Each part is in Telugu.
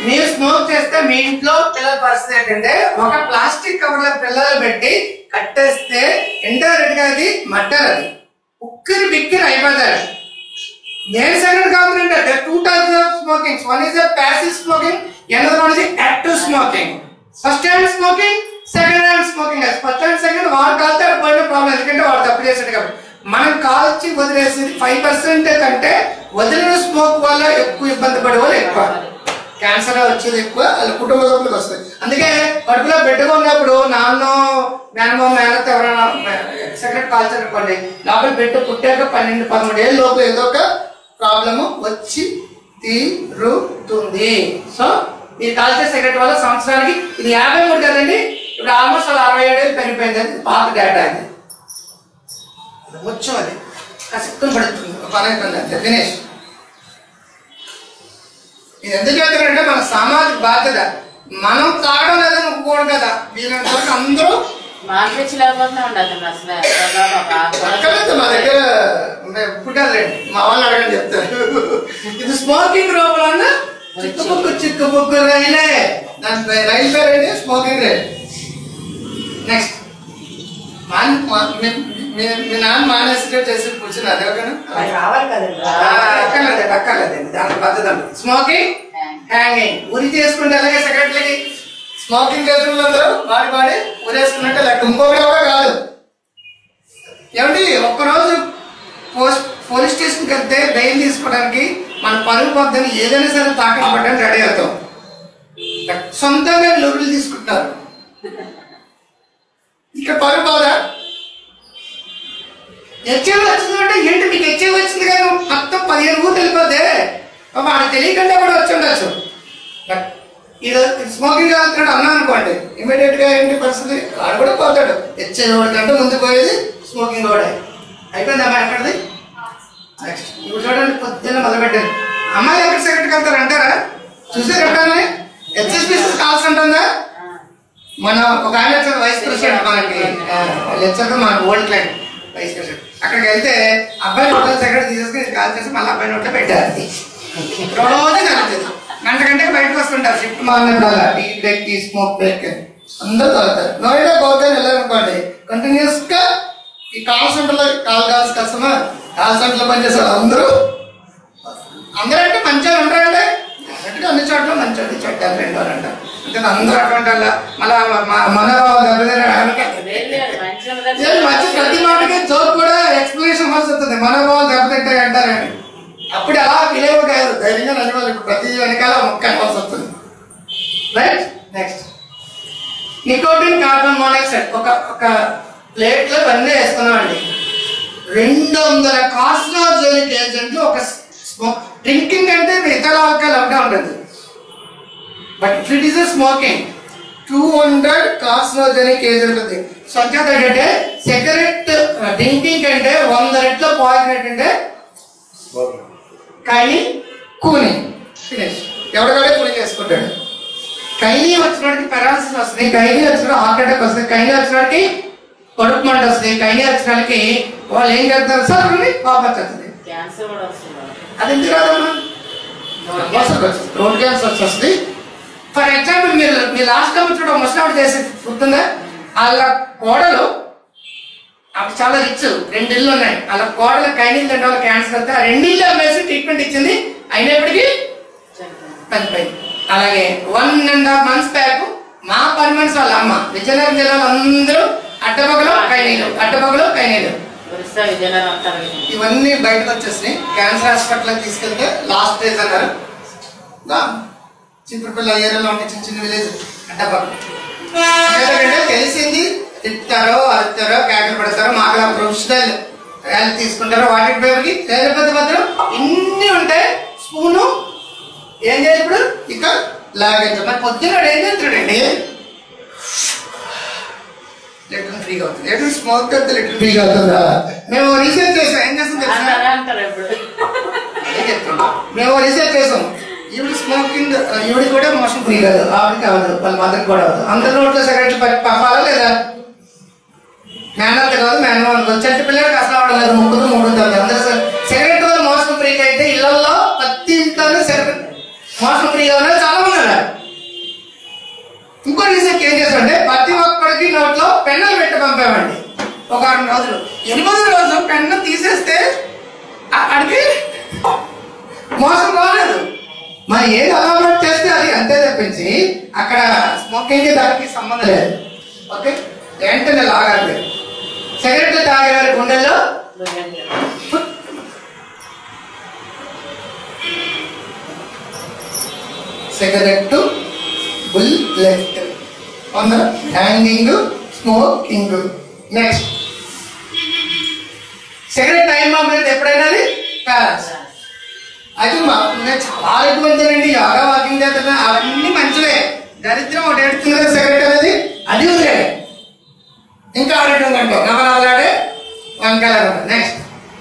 మీరు స్మోక్ చేస్తే మీ ఇంట్లో పిల్లల పరిస్థితి ఏంటంటే ఒక ప్లాస్టిక్ కవర్ లో పిల్లలు పెట్టి కట్టేస్తే ఇండైరెక్ట్ గా అది మట్టర్ అది ఉక్కిరి బిక్కిరి అయిపోతారు దేని సెకండ్ కావాలంటే they two types of smoking one is passive smoking another one is active smoking first hand smoking second hand smoking first hand second వాడు కాలితే ఆడ పోయిన ప్రాబ్లం ఎందుకంటే వాడు తప్పు చేశాడు కాబట్టి మనం కాల్చి వదిలేసేది ఫైవ్ పర్సెంట్ కంటే వదిలిన స్మోక్ వల్ల ఎక్కువ ఇబ్బంది పడే వాళ్ళు ఎక్కువ క్యాన్సర్ వచ్చేది ఎక్కువ వాళ్ళ కుటుంబ సభ్యులకు వస్తుంది అందుకే కడుపులో బిడ్డగా ఉన్నప్పుడు నాన్న మేనమో మేనత్ ఎవరైనా సిగరెట్ కాల్చారనుకోండి లోపల బిడ్డ పుట్టాక పన్నెండు పదమూడు ఏళ్ళ లోపు ఏదో ఒక ప్రాబ్లము వచ్చి తీరుతుంది సో ఈ కాల్చే సిగరెట్ వల్ల సంవత్సరానికి ఇది యాభై మూడు కదండి ఇప్పుడు ఆల్మోస్ట్ అలా అరవై ఏడు ఏళ్ళు పెరిగిపోయింది అది పాత డేటా అది ముచ్చం అది కసిక్కుని పడుతుంది పని అయిపోయింది అంతే దినేష్ ఇది ఎందుకు చెప్తారంటే మన సామాజిక బాధ్యత మనం తాగడం లేదని ఒప్పుకోడు కదా వీళ్ళంత వరకు అందరూ మార్పిచ్చి లేకపోతే ఉండదు అసలు అక్కర్లేదు మా దగ్గర పుట్టాలండి మా వాళ్ళు అడగండి చెప్తారు ఇది స్మోకింగ్ రూపంలో చిక్కుబుక్కు చిక్కుబుక్కు రైలే దాని పే- రైలు పేరు ఏంటి స్మోకింగ్ రైల్ నెక్స్ట్ మాన్ మా- మీ- మీ- మీ నాన్న మానేసి చేసి కూర్చున్నారు ఎవరికైనా అది రావాలి కదండి అక్కర్లేదు అక్కర్లేదండి దాని పద్ధతి ఉంటుంది స్మోకింగ్ హ్యాంగింగ్ ఉరి చేసుకుంటే అలాగే సెక్రటరీకి స్మోకింగ్ చేస్తున్న అందరూ వాడి వాడి ఉరేసుకున్నట్టే లెక్క ఇంకొకటి కూడా కాదు ఏమండి ఒక్కరోజు పోస్ట్ పోలీస్ స్టేషన్కి వెళ్తే బెయిల్ తీసుకోవడానికి మన పరుగు పొద్దున్న ఏదైనా సరే తాకట్టు పడడానికి రెడీ అవుతాం సొంతంగా లొరులు తీసుకుంటారు ఇక పరుగు బాధ హెచ్ఐవి వచ్చిందంటే ఏంటి మీకు హెచ్ఐవి వచ్చింది కదా మొత్తం పదిహేను ఊరు వెళ్ళిపోతే వాడు తెలియకుండా కూడా వచ్చి ఉండొచ్చు బట్ ఇది స్మోకింగ్ అవుతున్నాడు అన్నా అనుకోండి ఇమీడియట్ గా ఏంటి పరిస్థితి వాడు కూడా పోతాడు హెచ్ఐవి కంటే ముందు పోయేది స్మోకింగ్ కూడా అయిపోయింది అమ్మాయి ఎక్కడిది నెక్స్ట్ ఇప్పుడు చూడండి పొద్దున్న మొదలుపెట్టారు అమ్మాయి ఎక్కడ సెక్రటరీకి వెళ్తారు అంటారా చూసారు ఎక్కడ హెచ్ఎస్పీసీ కాల్స్ ఉంటుందా మన ఒక ఆయన వచ్చారు వైస్ ప్రెసిడెంట్ మనకి లెక్చర్ మన ఓల్డ్ క్లైంట్ వైస్ ప్రెసిడెంట్ అక్కడికి వెళ్తే అబ్బాయి నోట్లో సెక్రటరీ తీసేసుకుని కాల్ చేసి మళ్ళీ అబ్బాయి నోట్లో పెట్టారు రోజు కలుగుతుంది గంట గంటకి బయటకు వస్తుంటారు షిఫ్ట్ మారినప్పుడు అలా tea break tea smoke break అందరూ తాగుతారు నోయిడా గోల్తే వెళ్ళారనుకోండి కంటిన్యూస్ గా ఈ కాల్ సెంటర్ లో call calls customer call center లో పనిచేసే వాళ్ళు అందరూ అందరూ అంటే మంచిగా ఉంటారండి అన్నట్టుగా అన్ని చోట్ల మంచి చెట్టారు రెండు వాళ్ళు అంటారు అంటే అందరూ అటువంటి వాళ్ళ మళ్ళా మ- మనోభావాలు దెబ్బతినే లేదు, మంచి ప్రతి మాటకి జోక్ కూడా ఎక్స్ప్లెనేషన్ వలసి వస్తుంది మనోభావాలు దెబ్బతింటాయి అంటారండి అప్పుడు అలా ఫీల్ కాదు ధైర్యంగా నడివాలి ఇప్పుడు ప్రతి వెనకాల మొక్క అవ్వాల్సి వస్తుంది right next nicotine carbon monoxide ఒక ఒక ప్లేట్ లో ఇవన్నీ వేసుకున్నామండి రెండు వందల కార్సినోజెనిక్ ఏజెంట్లు ఒక స్మోక్ డ్రింకింగ్ అంటే ఇతర ఆల్కహాల్ ఒకటే ఉంటుంది but if it is smoking two hundred carcinogenic agent ఉంది సంఖ్యత ఏంటంటే సిగరెట్ డ్రింకింగ్ కంటే వంద రెట్ల పాయిజన్ ఏంటంటే కైని కూని ఫినిష్ ఎవరికాడే కూని చేసుకుంటాడు కైని వచ్చినోడికి పెరాలసిస్ వస్తుంది కైని వచ్చిన హార్ట్ అటాక్ వస్తుంది కైని వచ్చినోడికి కడుపు మంట వస్తుంది కైని వచ్చినోడికి వాళ్ళు ఏం చేస్తారు సార్ పాప వస్తుంది క్యాన్సర్ కూడా వస్తుంది అది ఎందుకు రాదమ్మా రోడ్ క్యాన్సర్ వచ్చేస్తుంది ఫర్ ఎగ్జాంపుల్ మీరు మీ లాస్ట్ టైం చూడ ముసలావిడ చేసి గుర్తుందా వాళ్ళ కోడలు అప్పుడు చాలా రిచ్ రెండు ఇల్లు ఉన్నాయి వాళ్ళ కోడలు కైనీళ్ళు రెండు వాళ్ళ క్యాన్సర్ వస్తే ఆ రెండు ఇల్లు అమ్మేసి ట్రీట్మెంట్ ఇచ్చింది అయినప్పటికీ చనిపోయింది అలాగే one and half months back మా పని మనిషి వాళ్ళ అమ్మ విజయనగరం జిల్లాలో అందరూ అట్టపగలు కైనీళ్ళు అట్టపగలు కైనీళ్ళు ఒరిస్సా విజయనగరం అంటారు ఇవన్నీ బయటకు వచ్చేసినాయి క్యాన్సర్ హాస్పిటల్ తీసుకెళ్తే లాస్ట్ స్టేజ్ అన్నారు దా, చిన్నపిల్ల ఏరియాలో ఉండే చిన్న చిన్న విలేజ్ అడ్డపక్క ఎందుకంటే తెలిసింది తిప్పుతారో అరుతారో కేకలు పెడతారో మాకు ప్రొఫెషనల్ వాళ్ళు తీసుకుంటారో వాటి పేరుకి లేకపోతే మాత్రం ఇన్ని ఉంటాయి స్పూను ఏం చేయాలి ఇప్పుడు ఇక లాగించాలి మరి పొద్దున్న వాడు ఏం చేస్తాడండి లిటర్ ఫ్రీగా అవుతుంది లిటర్ స్మోక్ అయితే లిటర్ ఫ్రీగా అవుతుందా మేము రీసెర్చ్ చేసాం ఏం చేస్తాం తెలుసా అంటారు అంటారు ఇప్పుడు అదే చెప్తున్నా. మేము రీసెర్చ్ చేసాం ఈవిడ స్మోకింగ్ ఈవిడ కూడా మోషన్ ఫ్రీ కాదు ఆవిడకి అవ్వదు వాళ్ళ మదర్కి కూడా అవ్వదు అందరి నోట్లో సిగరెట్లు పంపాలా లేదా మేనల్త కాదు మేనమాన్ కాదు చెట్టు పిల్లలకి అసలు అవ్వలేదు ముగ్గురు మూడు తగ్గుతుంది అందరూ సిగరెట్ వల్ల మోషన్ ఫ్రీ అయితే ఇళ్లలో ప్రతి ఇంట్లోనే సిగరెట్ మోషన్ ఫ్రీ అవ్వలేదు చాలా మంది కదా ఇంకో రీసెర్చ్ ఏం చేస్తుంటే ప్రతి ఒక్కడికి నోట్లో పెన్నులు పెట్టి పంపామండి ఒక వారం రోజులు ఎనిమిది రోజు పెన్ను తీసేస్తే అక్కడికి మోసం కాలేదు మరి ఏది అలవాటు చేస్తే అది అంతే తప్పించి అక్కడ స్మోకింగ్ దానికి సంబంధం లేదు ఓకే వెంటనే లాగాలి సిగరెట్ తాగే వారి గుండెల్లో సిగరెట్ బుల్లెట్ కొందర hanging smoking next cigarette time పంపేది ఎప్పుడైనా అది ప్యాలెస్ అది మా నేను చాలా ఎక్కువంతేనండి యోగా వాకింగ్ చేస్తున్నా అవన్నీ మంచివే దరిద్రం ఒకటి ఎడుతుంది కదా సిగరెట్ అనేది అది వదిలే ఇంకా ఆడటం కంటే నవలాడే వంకాయ నెక్స్ట్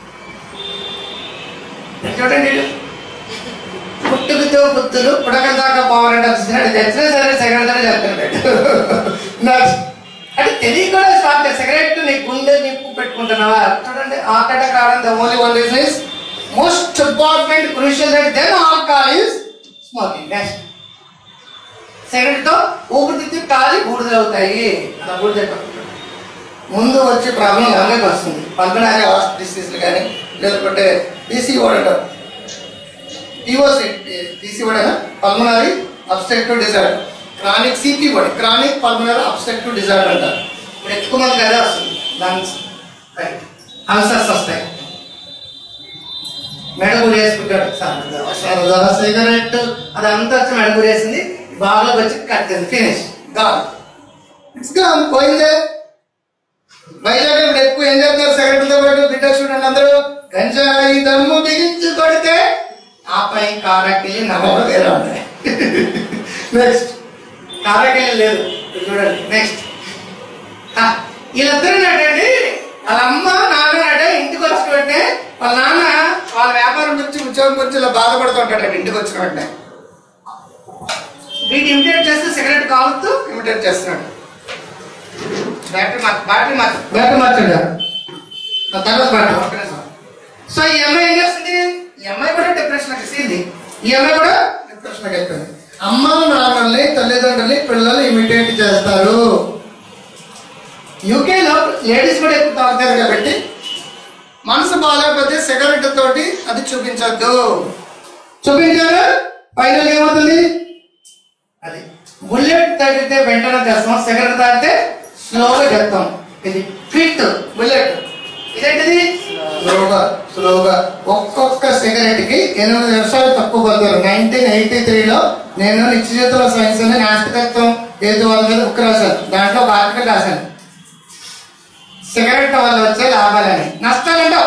చూడండి ఇటు. పుట్టుకతో పుత్తులు పుడక దాకా పోవాలంటే వచ్చినాడు తెచ్చినా సరే సిగరెట్ అని చెప్తున్నాడు నెక్స్ట్ అంటే తెలియకుండా స్టార్ట్ సిగరెట్ నీ గుండె నిప్పు పెట్టుకుంటున్నావా చూడండి హార్ట్ అటాక్ రావడం the only one reason is most important crucial that then alcohol is smoking next cigarette తో ఊపిరితిత్తి కాలి బూడిదలు అవుతాయి అలా బూడిద పట్టుకుంటాడు. ముందు వచ్చే ప్రాబ్లం లంగకి వస్తుంది పల్మనరీ హార్ట్ డిసీజ్లు కానీ లేకపోతే పీసీ అంటారు పిఓసి పీసీ వాడేనా pulmonary obstructive disorder chronic CP వాడి క్రానిక్ పల్మనరీ అబ్స్ట్రక్టివ్ డిజార్డర్ అంటారు ఇప్పుడు ఎక్కువ మందికి అదే వస్తుంది లంగ్స్ అల్సర్స్ వస్తాయి మెడగురి వేసుకుంటాడు సరదా సిగరెట్ అదంతా వచ్చి మెడగురి వేసింది బాగా వచ్చి కట్టింది ఫినిష్ గాన్ ఇట్స్ గాన్ పోయిందే వైజాగ్ ఇప్పుడు ఎక్కువ ఏం చేస్తారు సిగరెట్లతో పాటు బిడ్డ చూడండి అందరూ గంజాయి దమ్ము బిగించి కొడితే ఆపై కారకిల్లి నమ్మకం వేరే ఉంటాయి నెక్స్ట్ కారకిల్లి లేదు ఇది చూడండి నెక్స్ట్ వీళ్ళిద్దరు నాటండి వాళ్ళ అమ్మ నాన్న నాట ఇంటికి వచ్చి వెంటనే వాళ్ళ నాన్న వాళ్ళ వ్యాపారం గురించి ఉద్యోగం గురించి ఇలా బాధపడుతుంటాడు ఇంటికి వచ్చిన వెంటనే వీటి ఇమిటేట్ చేస్తే సిగరెట్ కాలుతూ ఇమిటేట్ చేస్తున్నాడు బ్యాటరీ మార్చు బ్యాటరీ మార్చు బ్యాటరీ మార్చండి నా తర్వాత బ్యాటరీ ఒక్క నిమిషం. సో ఈ అమ్మాయి ఏం చేస్తుంది ఈ అమ్మాయి కూడా డిప్రెషన్ వెళ్ళింది ఈ అమ్మాయి కూడా డిప్రెషన్ వెళ్ళిపోయింది అమ్మ నాన్నల్ని తల్లిదండ్రుల్ని పిల్లలు ఇమిటేట్ చేస్తారు యూకేలో లేడీస్ కూడా ఎక్కువ తాగుతారు కాబట్టి మనసు బాగాలేకపోతే సిగరెట్ తోటి అది చూపించొద్దు చూపించారు ఫైనల్ ఏమవుతుంది అది బుల్లెట్ తాగితే వెంటనే తెస్తాం సిగరెట్ తాగితే స్లోగా చెప్తాం ఇది ఫిట్ బుల్లెట్ ఇదేంటిది స్లోగా స్లోగా ఒక్కొక్క సిగరెట్ కి ఎనిమిది నిమిషాలు తక్కువ పడతారు నైన్టీన్ ఎయిటీ త్రీలో నేను నిత్యజీవితంలో సైన్స్ అని నాస్తికత్వం ఏదో వాళ్ళ మీద బుక్ రాశాను దాంట్లో ఒక ఆర్టికల్ రాశాను సిగరెట్ వల్ల వచ్చే లాభాలని నష్టాలంటే